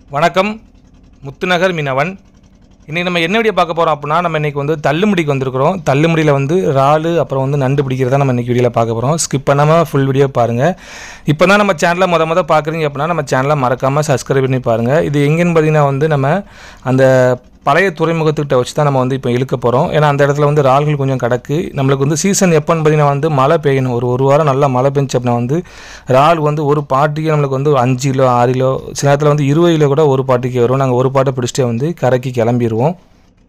வணக்கம் முத்துநகர் மீனவன் இன்றைக்கி நம்ம என்ன வீடியோ பார்க்க போகிறோம் அப்படின்னா நம்ம இன்றைக்கி வந்து தள்ளுமுடிக்கு வந்திருக்கிறோம் தள்ளுமுடியில் வந்து இறால் அப்புறம் வந்து நண்டு பிடிக்கிறதா நம்ம இன்றைக்கி வீடியோவில் பார்க்க போகிறோம் ஸ்கிப் பண்ணாமல் ஃபுல் வீடியோ பாருங்கள் இப்போ தான் நம்ம சேனலை முத முத பார்க்குறீங்க அப்படின்னா நம்ம சேனலை மறக்காமல் சப்ஸ்கிரைப் பண்ணி பாருங்கள் இது எங்கேன்னு பார்த்தீங்கன்னா வந்து நம்ம அந்த பழைய துறைமுகத்துக்கிட்ட வச்சு தான் நம்ம வந்து இப்போ இழுக்க போகிறோம் ஏன்னா அந்த இடத்துல வந்து இறால்கள் கொஞ்சம் கிடக்கு நம்மளுக்கு வந்து சீசன் எப்போன்னு பார்த்தீங்கன்னா வந்து மழை பெய்யணும் ஒரு ஒரு வாரம் நல்லா மழை பெஞ்சு அப்படின்னா வந்து இறால் வந்து ஒரு பாட்டிக்கு நம்மளுக்கு வந்து அஞ்சு கிலோ ஆறு கிலோ சில நேரத்தில் வந்து இருபது கிலோ கூட ஒரு பாட்டிக்கு வரும் நாங்கள் ஒரு பாட்டை பிடிச்சிட்டே வந்து கரைக்கு கிளம்பிடுவோம்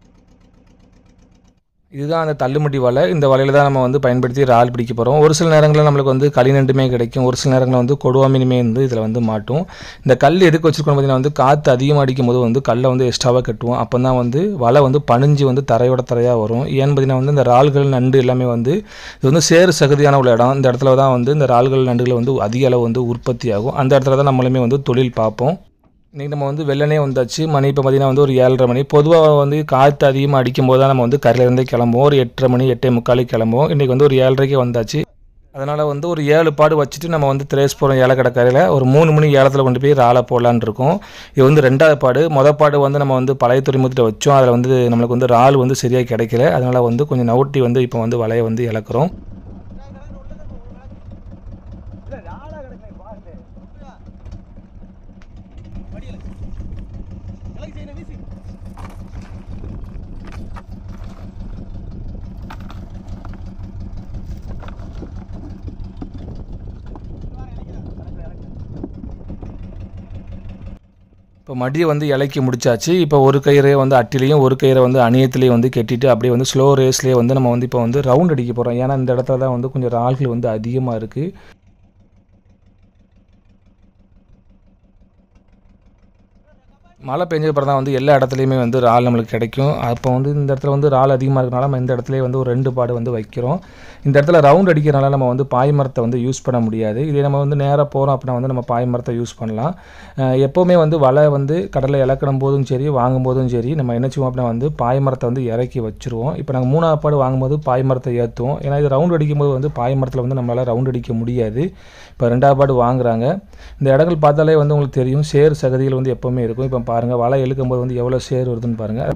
இதுதான் அந்த தள்ளுமுடி வலை இந்த வலையில் தான் நம்ம வந்து பயன்படுத்தி இறால் பிடிக்க போகிறோம் ஒரு சில நேரங்களில் நம்மளுக்கு வந்து களிநண்டுமே கிடைக்கும் ஒரு சில நேரங்களில் வந்து கொடுவா மீனுமே வந்து இதில் வந்து மாட்டும் இந்த கல் எதுக்கு வச்சுருக்கோம் பார்த்தீங்கன்னா வந்து காற்று அதிகமாக அடிக்கும் போது வந்து கல்லை வந்து எக்ஸ்ட்ராவாக கட்டுவோம் அப்போ தான் வந்து வலை வந்து பணிஞ்சு வந்து தரையோட தரையாக வரும் ஏன்னு பார்த்தீங்கன்னா வந்து இந்த இறால்கள் நண்டு எல்லாமே வந்து இது வந்து சேறு சகதியான உள்ள இடம் இந்த இடத்துல தான் வந்து இந்த இறால்கள் நண்டுகள் வந்து அதிக அளவு வந்து உற்பத்தி ஆகும் அந்த இடத்துல தான் நம்மளுமே வந்து தொழில் பார்ப்போம் இன்றைக்கி நம்ம வந்து வெள்ளனே வந்தாச்சு மணி இப்போ பார்த்திங்கன்னா வந்து ஒரு ஏழரை மணி பொதுவாக வந்து காற்று அதிகமாக அடிக்கும் போது தான் நம்ம வந்து கரையிலேருந்தே கிளம்புவோம் ஒரு எட்டரை மணி எட்டே முக்காலுக்கு கிளம்புவோம் இன்றைக்கி வந்து ஒரு ஏழரைக்கே வந்தாச்சு அதனால் வந்து ஒரு ஏழு பாடு வச்சுட்டு நம்ம வந்து திரேஸ் போகிறோம் ஏலக்கடை கரையில் ஒரு மூணு மணி ஏலத்தில் கொண்டு போய் ராலை போடலான்னு இருக்கோம் இது வந்து ரெண்டாவது பாடு மொதல் பாடு வந்து நம்ம வந்து பழைய துறைமுகத்தில் வச்சோம் அதில் வந்து நம்மளுக்கு வந்து இறால் வந்து சரியாக கிடைக்கல அதனால் வந்து கொஞ்சம் நவுட்டி வந்து இப்போ வந்து வலையை வந்து இழக்கிறோம் இப்போ மடியை வந்து இலக்கி முடிச்சாச்சு இப்போ ஒரு கயிறை வந்து அட்டிலையும் ஒரு கயிறை வந்து அணியத்துலேயும் வந்து கட்டிட்டு அப்படியே வந்து ஸ்லோ ரேஸ்லேயே வந்து நம்ம வந்து இப்போ வந்து ரவுண்ட் அடிக்க போகிறோம் ஏன்னா இந்த இடத்துல தான் வந்து கொஞ்சம் ஆள்கள் வந்து அதிகமாக இருக்குது மழை பெஞ்ச அப்புறம் தான் வந்து எல்லா இடத்துலையுமே வந்து இறால் நம்மளுக்கு கிடைக்கும் அப்போ வந்து இந்த இடத்துல வந்து இறால் அதிகமாக இருக்கனால நம்ம இந்த இடத்துல வந்து ஒரு ரெண்டு பாடு வந்து வைக்கிறோம் இந்த இடத்துல ரவுண்ட் அடிக்கிறனால நம்ம வந்து பாய் மரத்தை வந்து யூஸ் பண்ண முடியாது இதே நம்ம வந்து நேராக போகிறோம் அப்படின்னா வந்து நம்ம பாய் மரத்தை யூஸ் பண்ணலாம் அஹ் எப்போவுமே வந்து வலை வந்து கடலில் இலக்கணும் போதும் சரி வாங்கும் போதும் சரி நம்ம என்ன செய்வோம் அப்படின்னா வந்து பாய் மரத்தை வந்து இறக்கி வச்சுருவோம் இப்போ நாங்கள் மூணாவது பாடு வாங்கும்போது பாய் மரத்தை ஏற்றுவோம் ஏன்னா இது ரவுண்ட் அடிக்கும்போது வந்து பாய் மரத்தில் வந்து நம்மளால் ரவுண்ட் அடிக்க முடியாது இப்போ ரெண்டாவது பாடு வாங்குறாங்க இந்த இடங்கள் பார்த்தாலே வந்து உங்களுக்கு தெரியும் சேர் சகதிகள் வந்து எப்போவுமே இருக்கும் இப்போ பாருங்கள் வலை இழுக்கும்போது வந்து எவ்வளோ சேர் வருதுன்னு பாருங்கள்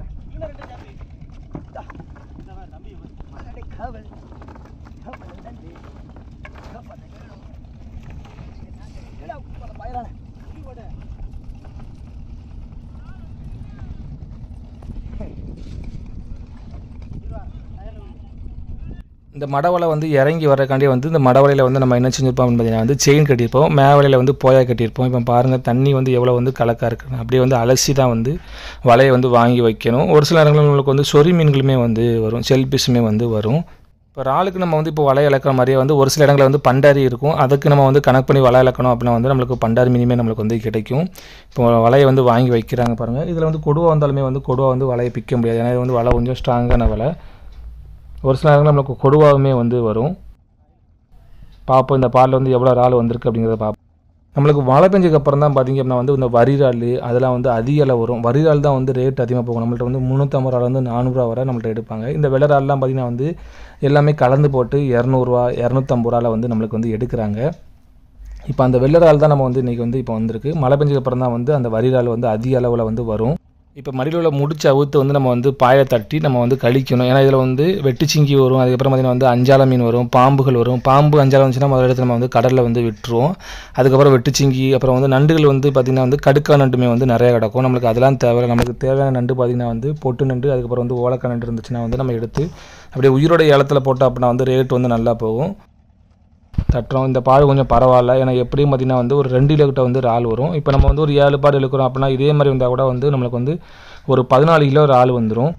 இந்த மடவலை வந்து இறங்கி வரக்காண்டி வந்து இந்த மடவலையில் வந்து நம்ம என்ன செஞ்சிருப்போம் அப்படின்னு பார்த்தீங்கன்னா வந்து செயின் கட்டியிருப்போம் மேவலையில் வந்து போயா கட்டியிருப்போம் இப்போ பாருங்கள் தண்ணி வந்து எவ்வளோ வந்து கலக்காக இருக்குது அப்படியே வந்து அலசி தான் வந்து வலையை வந்து வாங்கி வைக்கணும் ஒரு சில நேரங்களில் உங்களுக்கு வந்து சொறி மீன்களுமே வந்து வரும் செல்பிஸுமே வந்து வரும் இப்போ இறாலுக்கு நம்ம வந்து இப்போ வலை இழக்கிற மாதிரியே வந்து ஒரு சில இடங்களில் வந்து பண்டாரி இருக்கும் அதுக்கு நம்ம வந்து கணக்கு பண்ணி வலை இழக்கணும் அப்படின்னா வந்து நம்மளுக்கு பண்டாரி மீனுமே நம்மளுக்கு வந்து கிடைக்கும் இப்போ வலையை வந்து வாங்கி வைக்கிறாங்க பாருங்கள் இதில் வந்து கொடுவா வந்தாலுமே வந்து கொடுவா வந்து வலையை பிக்க முடியாது ஏன்னா இது வந்து வலை கொஞ்சம் ஸ்ட்ராங்கான வலை ஒரு சில நேரங்கள் நம்மளுக்கு கொடுவாவுமே வந்து வரும் பார்ப்போம் இந்த பாலில் வந்து எவ்வளோ இறால் வந்திருக்கு அப்படிங்கிறத பார்ப்போம் நம்மளுக்கு மழை பெஞ்சதுக்கு அப்புறம் தான் பார்த்திங்க அப்படின்னா வந்து இந்த வரிரால் அதெல்லாம் வந்து அதிக அளவு வரும் வரிரால் தான் வந்து ரேட் அதிகமாக போகும் நம்மள்ட்ட வந்து முந்நூற்றம்பது ரூபா வந்து நானூறுரூவா வரை நம்மள்ட்ட எடுப்பாங்க இந்த வெள்ளை இறால்லாம் பார்த்திங்கன்னா வந்து எல்லாமே கலந்து போட்டு இரநூறுவா இரநூத்தம்பது ரூபாவில் வந்து நம்மளுக்கு வந்து எடுக்கிறாங்க இப்போ அந்த வெள்ளை இறால் தான் நம்ம வந்து இன்றைக்கி வந்து இப்போ வந்திருக்கு மழை பெஞ்சதுக்கு அப்புறம் தான் வந்து அந்த வரிரால் வந்து அதிக அளவில் வந்து வரும் இப்போ மடியில் உள்ள முடிச்சு அவுத்து வந்து நம்ம வந்து பாயை தட்டி நம்ம வந்து கழிக்கணும் ஏன்னா இதில் வந்து வெட்டுச்சிங்கி வரும் அதுக்கப்புறம் பார்த்திங்கன்னா வந்து அஞ்சால மீன் வரும் பாம்புகள் வரும் பாம்பு அஞ்சாலம் வந்துச்சுன்னா முதல்ல எடுத்து நம்ம வந்து கடலில் வந்து விட்டுருவோம் அதுக்கப்புறம் வெட்டுச்சிங்கி அப்புறம் வந்து நண்டுகள் வந்து பார்த்திங்கன்னா வந்து கடுக்கா நண்டுமே வந்து நிறைய கிடக்கும் நம்மளுக்கு அதெல்லாம் தேவை நமக்கு தேவையான நண்டு பார்த்திங்கன்னா வந்து பொட்டு நண்டு அதுக்கப்புறம் வந்து ஓலக்கா நண்டு இருந்துச்சுன்னா வந்து நம்ம எடுத்து அப்படியே உயிரோட ஏலத்தில் போட்டோம் அப்படின்னா வந்து ரேட் வந்து நல்லா போகும் தட்டுறோம் இந்த பாடு கொஞ்சம் பரவாயில்ல ஏன்னா எப்படியும் பார்த்திங்கன்னா வந்து ஒரு ரெண்டு கிலோ கிட்ட வந்து இறால் வரும் இப்போ நம்ம வந்து ஒரு ஏழு பாடு இழுக்கிறோம் அப்படின்னா இதே மாதிரி வந்தால் கூட வந்து நம்மளுக்கு வந்து ஒரு பதினாலு கிலோ ஒரு ஆள் வந்துடும்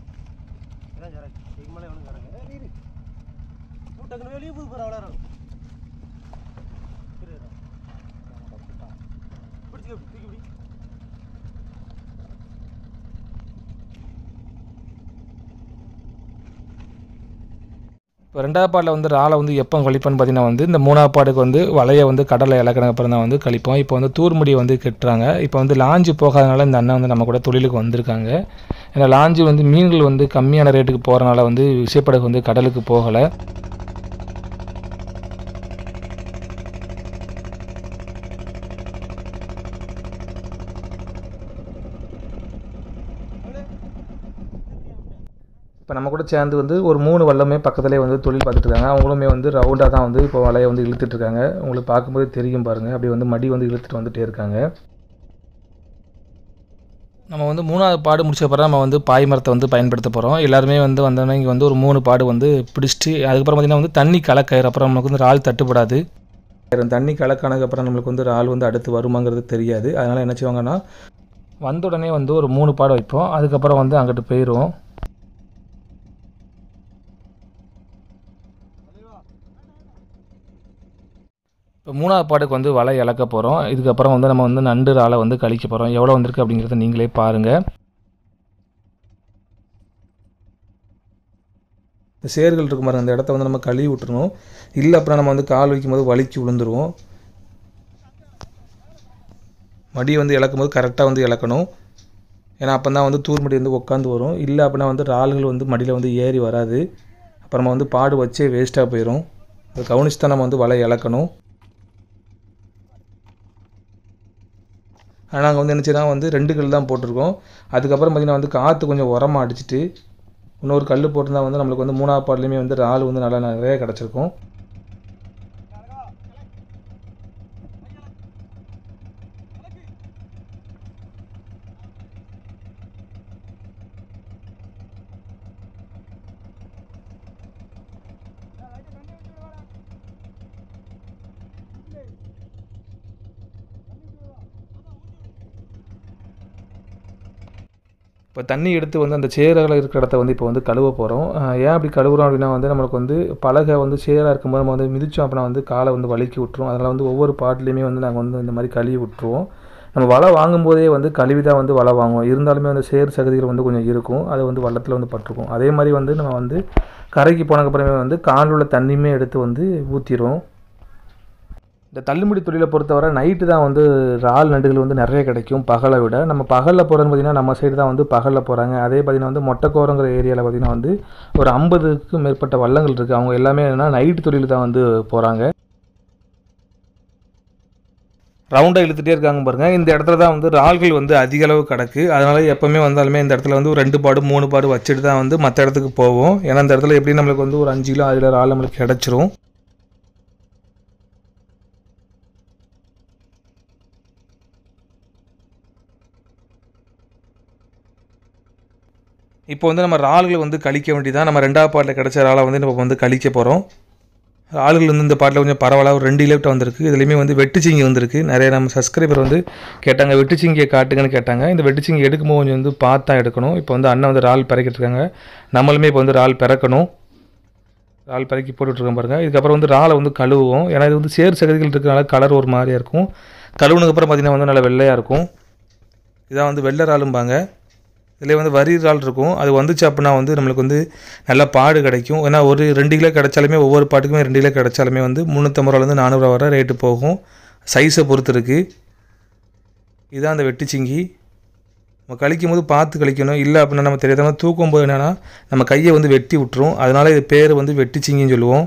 இப்போ ரெண்டாவது பாட்டில் வந்து ராலை வந்து எப்போ கழிப்போன்னு பார்த்தீங்கன்னா வந்து இந்த மூணாவது பாட்டுக்கு வந்து வலையை வந்து கடலில் இலக்கணக்கு அப்புறம் தான் வந்து கழிப்போம் இப்போ வந்து தூர்முடி வந்து கட்டுறாங்க இப்போ வந்து லாஞ்சு போகாதனால இந்த அண்ணன் வந்து நம்ம கூட தொழிலுக்கு வந்திருக்காங்க ஏன்னா லாஞ்சு வந்து மீன்கள் வந்து கம்மியான ரேட்டுக்கு போகிறனால வந்து விசைப்படகு வந்து கடலுக்கு போகலை இப்போ நம்ம கூட சேர்ந்து வந்து ஒரு மூணு வல்லமே பக்கத்துலேயே வந்து தொழில் பார்த்துட்டு இருக்காங்க அவங்களுமே வந்து ரவுண்டாக தான் வந்து இப்போ வலையை வந்து இழுத்துட்டு இருக்காங்க உங்களுக்கு பார்க்கும்போது தெரியும் பாருங்கள் அப்படி வந்து மடி வந்து இழுத்துட்டு வந்துட்டே இருக்காங்க நம்ம வந்து மூணாவது பாடு முடிச்ச பிறகு நம்ம வந்து பாய் மரத்தை வந்து பயன்படுத்த போகிறோம் எல்லாருமே வந்து வந்தோடனே இங்கே வந்து ஒரு மூணு பாடு வந்து பிடிச்சிட்டு அதுக்கப்புறம் பார்த்திங்கன்னா வந்து தண்ணி கலக்கயிறு அப்புறம் நமக்கு வந்து இறால் தட்டுப்படாது தண்ணி கலக்கானதுக்கப்புறம் நம்மளுக்கு வந்து இறால் வந்து அடுத்து வருமாங்கிறது தெரியாது அதனால் என்ன செய்வாங்கன்னா வந்த உடனே வந்து ஒரு மூணு பாடு வைப்போம் அதுக்கப்புறம் வந்து அங்கிட்டு போயிடுவோம் இப்போ மூணாவது பாட்டுக்கு வந்து வலை இழக்க போகிறோம் இதுக்கப்புறம் வந்து நம்ம வந்து நண்டு இறாலை வந்து கழிக்க போகிறோம் எவ்வளோ வந்திருக்கு அப்படிங்கிறத நீங்களே பாருங்கள் இந்த சேர்கள் இருக்கும் பாருங்க அந்த இடத்த வந்து நம்ம கழுவி விட்டுருணும் இல்லை அப்புறம் நம்ம வந்து கால் வைக்கும்போது வலிக்கு விழுந்துருவோம் மடி வந்து இழக்கும் போது கரெக்டாக வந்து இழக்கணும் ஏன்னா அப்போ தான் வந்து தூர் மடி வந்து உட்காந்து வரும் இல்லை அப்படின்னா வந்து இறால்கள் வந்து மடியில் வந்து ஏறி வராது அப்புறமா வந்து பாடு வச்சே வேஸ்ட்டாக போயிடும் அதை கவனிச்சு தான் நம்ம வந்து வலை இழக்கணும் ஆனால் நாங்கள் வந்து என்ன செய்யலாம் வந்து ரெண்டு கல் தான் போட்டிருக்கோம் அதுக்கப்புறம் பார்த்திங்கன்னா வந்து காற்று கொஞ்சம் உரமாக அடிச்சிட்டு இன்னொரு கல் போட்டிருந்தா வந்து நம்மளுக்கு வந்து மூணாவது பாடலையுமே வந்து இறால் வந்து நல்லா நிறைய கிடச்சிருக்கும் இப்போ தண்ணி எடுத்து வந்து அந்த சேரில் இருக்கிற இடத்த வந்து இப்போ வந்து கழுவ போகிறோம் ஏன் அப்படி கழுவுறோம் அப்படின்னா வந்து நம்மளுக்கு வந்து பலகை வந்து சேராக இருக்கும்போது நம்ம வந்து மிதிச்சோம் அப்படின்னா வந்து காலை வந்து வலிக்கி விட்டுரும் அதனால் வந்து ஒவ்வொரு பாட்டிலையுமே வந்து நாங்கள் வந்து இந்த மாதிரி கழுவி விட்டுருவோம் நம்ம வலை வாங்கும்போதே வந்து கழுவி தான் வந்து வலை வாங்குவோம் இருந்தாலுமே வந்து சேர் சகதிகள் வந்து கொஞ்சம் இருக்கும் அது வந்து வள்ளத்தில் வந்து பட்டிருக்கும் அதே மாதிரி வந்து நம்ம வந்து கரைக்கு போனதுக்கப்புறமே வந்து காலில் உள்ள தண்ணியுமே எடுத்து வந்து ஊற்றிடுவோம் இந்த தள்ளுமுடி தொழிலை பொறுத்தவரை நைட்டு தான் வந்து இறால் நண்டுகள் வந்து நிறைய கிடைக்கும் பகலை விட நம்ம பகலில் போகிறோன்னு பார்த்திங்கன்னா நம்ம சைடு தான் வந்து பகலில் போகிறாங்க அதே பார்த்திங்கன்னா வந்து மொட்டைக்கோரங்கிற ஏரியாவில் பார்த்திங்கன்னா வந்து ஒரு ஐம்பதுக்கும் மேற்பட்ட வள்ளங்கள் இருக்குது அவங்க எல்லாமே என்னென்னா நைட்டு தொழில் தான் வந்து போகிறாங்க ரவுண்டாக இழுத்துட்டே இருக்காங்க பாருங்க இந்த இடத்துல தான் வந்து இறால்கள் வந்து அதிக அளவு கிடக்கு அதனால எப்போவுமே வந்தாலுமே இந்த இடத்துல வந்து ஒரு ரெண்டு பாடு மூணு பாடு வச்சுட்டு தான் வந்து மற்ற இடத்துக்கு போவோம் ஏன்னா இந்த இடத்துல எப்படி நம்மளுக்கு வந்து ஒரு அஞ்சு கிலோ ஆறு கிலோ இறால் நம்மளுக்கு கிடச்சிரும் இப்போ வந்து நம்ம இறால்கள் வந்து கழிக்க வேண்டியதான் நம்ம ரெண்டாவது பாட்டில் கிடச்ச இறாலை வந்து நம்ம வந்து கழிக்க போகிறோம் ஆளுகள் வந்து இந்த பாட்டில் கொஞ்சம் பரவாயில்ல ஒரு ரெண்டு கிலோட்ட வந்திருக்கு இதுலேயுமே வந்து வெட்டுச்சிங்கி வந்திருக்கு நிறைய நம்ம சப்ஸ்கிரைபர் வந்து கேட்டாங்க வெட்டுச்சிங்கியை காட்டுங்கன்னு கேட்டாங்க இந்த வெட்டுச்சிங்கி எடுக்கும்போது கொஞ்சம் வந்து பார்த்தா எடுக்கணும் இப்போ வந்து அண்ணன் வந்து இறால் பிறக்கிட்டு இருக்காங்க நம்மளுமே இப்போ வந்து இறால் பிறக்கணும் இறால் பிறக்கி போட்டுட்ருக்கோம் பாருங்க இதுக்கப்புறம் வந்து இறாலை வந்து கழுவுவோம் ஏன்னா இது வந்து சேர் சகதிகள் இருக்கிறனால கலர் ஒரு மாதிரியாக இருக்கும் கழுவுனதுக்கப்புறம் பார்த்திங்கன்னா வந்து நல்லா வெள்ளையாக இருக்கும் இதான் வந்து வெள்ளை இறாலும்பாங்க இதில் வந்து வரி இறால் இருக்கும் அது வந்துச்சு அப்படின்னா வந்து நம்மளுக்கு வந்து நல்ல பாடு கிடைக்கும் ஏன்னா ஒரு ரெண்டு கிலோ கிடைச்சாலுமே ஒவ்வொரு பாட்டுக்குமே ரெண்டு கிலோ கிடைச்சாலுமே வந்து முந்நூற்றம்பது ரூபாலேருந்து நானூறுரூவா வரை ரேட்டு போகும் சைஸை பொறுத்து இருக்குது இதுதான் அந்த வெட்டுச்சிங்கி நம்ம கழிக்கும் போது பார்த்து கழிக்கணும் இல்லை அப்படின்னா நம்ம தெரியாதவங்க தூக்கும் போது என்னென்னா நம்ம கையை வந்து வெட்டி விட்டுரும் அதனால் இது பேர் வந்து வெட்டுச்சிங்கின்னு சொல்லுவோம்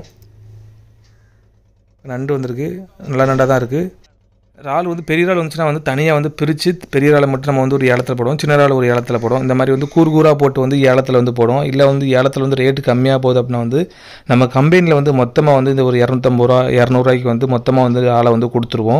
நண்டு வந்திருக்கு நல்லா நண்டாக தான் இருக்குது இறால் வந்து பெரிய இறால் வந்துச்சுன்னா வந்து தனியாக வந்து பிரித்து பெரிய இறாலை மட்டும் நம்ம வந்து ஒரு ஏலத்தில் போடுவோம் சின்ன இறால் ஒரு ஏலத்தில் போடுவோம் இந்த மாதிரி வந்து கூறு கூறாக போட்டு வந்து ஏலத்தில் வந்து போடுவோம் இல்லை வந்து ஏலத்தில் வந்து ரேட்டு கம்மியாக போகுது அப்படின்னா வந்து நம்ம கம்பெனியில் வந்து மொத்தமாக வந்து இந்த ஒரு இரநூத்தம்பது ரூபா இரநூறுவாய்க்கு வந்து மொத்தமாக வந்து ஆளை வந்து கொடுத்துருவோம்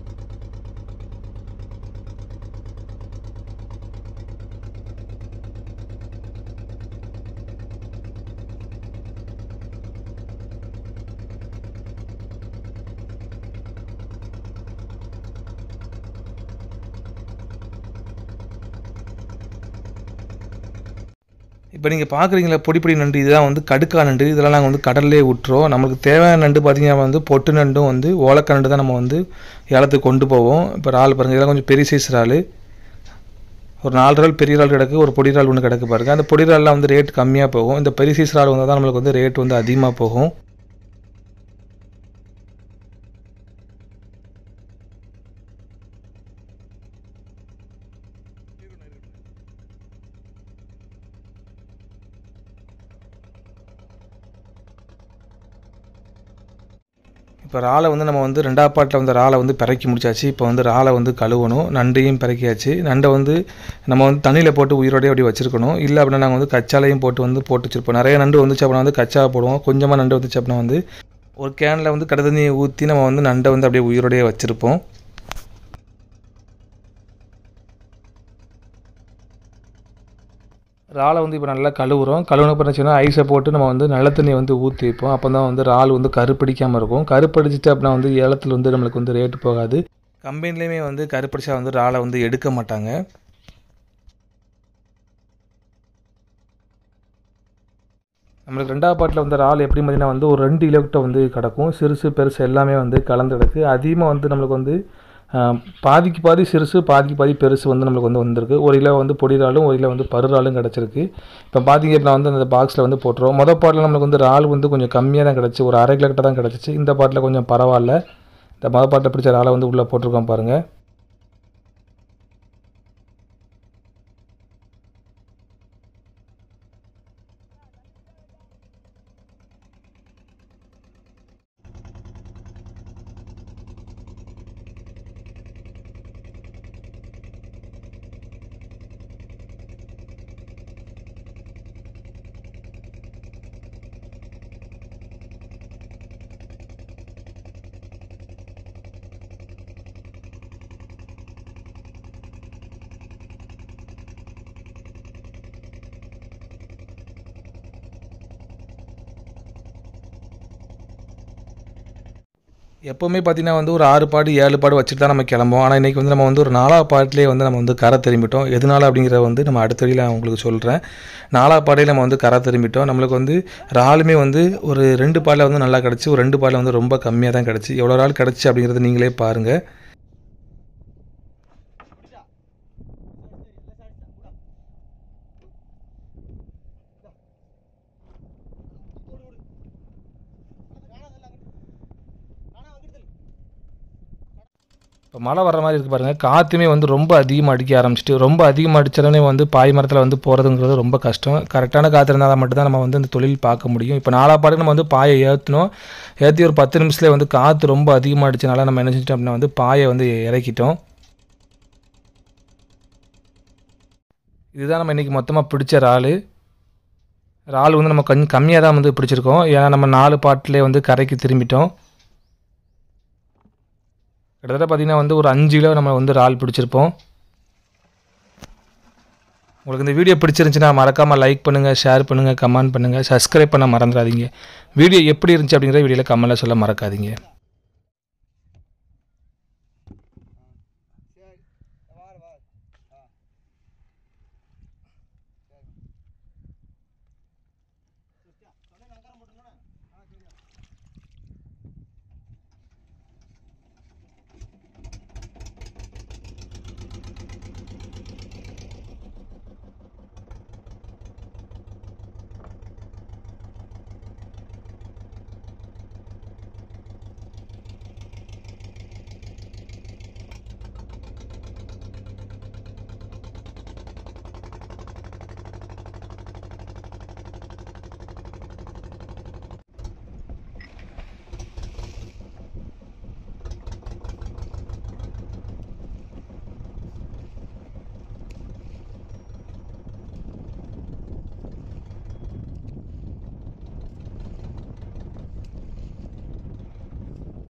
இப்போ நீங்கள் பார்க்குறீங்களா பொடி பொடி நண்டு இதெல்லாம் வந்து கடுக்கா நண்டு இதெல்லாம் நாங்கள் வந்து கடல்லே விட்டுறோம் நம்மளுக்கு தேவையான நண்டு பார்த்தீங்கன்னா வந்து பொட்டு நண்டும் வந்து ஓலக்க நண்டு தான் நம்ம வந்து ஏலத்துக்கு கொண்டு போவோம் இப்போ இறால் பாருங்கள் இதெல்லாம் கொஞ்சம் பெரிய சைஸ் இறால் ஒரு நாலு இறால் பெரிய இறால் கிடக்கு ஒரு பொடி இறால் ஒன்று கிடக்கு பாருங்கள் அந்த பொடி இறால்லாம் வந்து ரேட் கம்மியாக போகும் இந்த பெரிய சைஸ் இறால் வந்தால் தான் நம்மளுக்கு வந்து ரேட் வந்து அதிகமாக போகும் இப்போ இறாலை வந்து நம்ம வந்து ரெண்டாவது பாட்டில் வந்து இறாலை வந்து பிறக்கி முடிச்சாச்சு இப்போ வந்து இறாலை வந்து கழுவணும் நண்டையும் பிறக்கியாச்சு நண்டை வந்து நம்ம வந்து தண்ணியில் போட்டு உயிரோடய அப்படி வச்சுருக்கணும் இல்லை அப்படின்னா நாங்கள் வந்து கச்சாலையும் போட்டு வந்து போட்டு வச்சுருப்போம் நிறைய நண்டு வந்துச்சு அப்படின்னா வந்து கச்சா போடுவோம் கொஞ்சமாக நண்டு வந்துச்சு அப்படின்னா வந்து ஒரு கேனில் வந்து கடை தண்ணியை ஊற்றி நம்ம வந்து நண்டை வந்து அப்படியே உயிரோடய வச்சுருப்போம் இறாலை வந்து இப்போ நல்லா கழுவுறோம் கழுவுன பிறச்சுன்னா ஐஸை போட்டு நம்ம வந்து நல்ல தண்ணியை வந்து ஊற்றி வைப்போம் அப்போ தான் வந்து இறால் வந்து கருப்படிக்காமல் இருக்கும் கருப்படிச்சிட்டு அப்படின்னா வந்து ஏலத்தில் வந்து நம்மளுக்கு வந்து ரேட்டு போகாது கம்பெனிலையுமே வந்து கருப்படிச்சா வந்து இறாலை வந்து எடுக்க மாட்டாங்க நம்மளுக்கு ரெண்டாவது பாட்டில் வந்து இறால் எப்படி பார்த்தீங்கன்னா வந்து ஒரு ரெண்டு கிலோக்கிட்ட வந்து கிடக்கும் சிறுசு பெருசு எல்லாமே வந்து கலந்து கிடக்கு அதிகமாக வந்து நம்மளுக்கு வந்து ஆஹ், பாதிக்கு பாதி சிறுசு பாதிக்கு பாதி பெருசு வந்து நம்மளுக்கு வந்து வந்திருக்கு ஒரு கிலோ வந்து பொடிறாலும் ஒரு கிலோ வந்து பருறாலும் கிடச்சிருக்கு இப்போ பார்த்தீங்க அப்படின்னா வந்து அந்த பாக்ஸில் வந்து போட்டுருவோம் மொதல் பாட்டில் நம்மளுக்கு வந்து இறால் வந்து கொஞ்சம் கம்மியாக தான் கிடச்சி ஒரு அரை கிலோ கிட்ட தான் கிடச்சிச்சு இந்த பாட்டில் கொஞ்சம் பரவாயில்ல இந்த மொதல் பாட்டில் பிடிச்ச இறாலை வந்து உள்ளே போட்டிருக்கோம் பாருங்கள் எப்போவுமே பார்த்தீங்கன்னா வந்து ஒரு ஆறு பாடு ஏழு பாடு வச்சுட்டு தான் நம்ம கிளம்புவோம் ஆனால் இன்றைக்கி வந்து நம்ம வந்து ஒரு நாலா பாட்டிலே வந்து நம்ம வந்து கரை திரும்பிட்டோம் எதனால அப்படிங்கிறத வந்து நம்ம அடுத்த வழியில் நான் உங்களுக்கு சொல்கிறேன் நாலா பாடையில் நம்ம வந்து கரை திரும்பிட்டோம் நம்மளுக்கு வந்து இறாலுமே வந்து ஒரு ரெண்டு பாலில் வந்து நல்லா கிடச்சி ஒரு ரெண்டு பாலில் வந்து ரொம்ப கம்மியாக தான் கிடச்சி எவ்வளோ நாள் கிடச்சி அப்படிங்கிறத நீங்களே பாருங்கள் இப்போ மழை வர்ற மாதிரி இருக்குது பாருங்கள் காற்றுமே வந்து ரொம்ப அதிகமாக அடிக்க ஆரம்பிச்சிட்டு ரொம்ப அதிகமாக அடித்தாலே வந்து பாய் மரத்தில் வந்து போகிறதுங்கிறது ரொம்ப கஷ்டம் கரெக்டான காற்று இருந்தால் மட்டும்தான் நம்ம வந்து இந்த தொழில் பார்க்க முடியும் இப்போ நாலா பாடு நம்ம வந்து பாயை ஏற்றினோம் ஏற்றி ஒரு பத்து நிமிஷத்துலேயே வந்து காற்று ரொம்ப அதிகமாக அடிச்சனால நம்ம என்ன செஞ்சிட்டோம் அப்படின்னா வந்து பாயை வந்து இறக்கிட்டோம் இதுதான் நம்ம இன்றைக்கி மொத்தமாக பிடிச்ச இறால் இறால் வந்து நம்ம கொஞ்சம் கம்மியாக தான் வந்து பிடிச்சிருக்கோம் ஏன்னா நம்ம நாலு பாட்டிலே வந்து கரைக்கு திரும்பிட்டோம் கிட்டத்தட்ட பார்த்தீங்கன்னா வந்து ஒரு அஞ்சு கிலோ நம்ம வந்து இறால் பிடிச்சிருப்போம் உங்களுக்கு இந்த வீடியோ பிடிச்சிருந்துச்சுன்னா மறக்காமல் லைக் பண்ணுங்கள் ஷேர் பண்ணுங்கள் கமெண்ட் பண்ணுங்கள் சப்ஸ்கிரைப் பண்ண மறந்துடாதீங்க வீடியோ எப்படி இருந்துச்சு அப்படிங்கிற வீடியோவில் கமெண்ட்டில் சொல்ல மறக்காதீங்க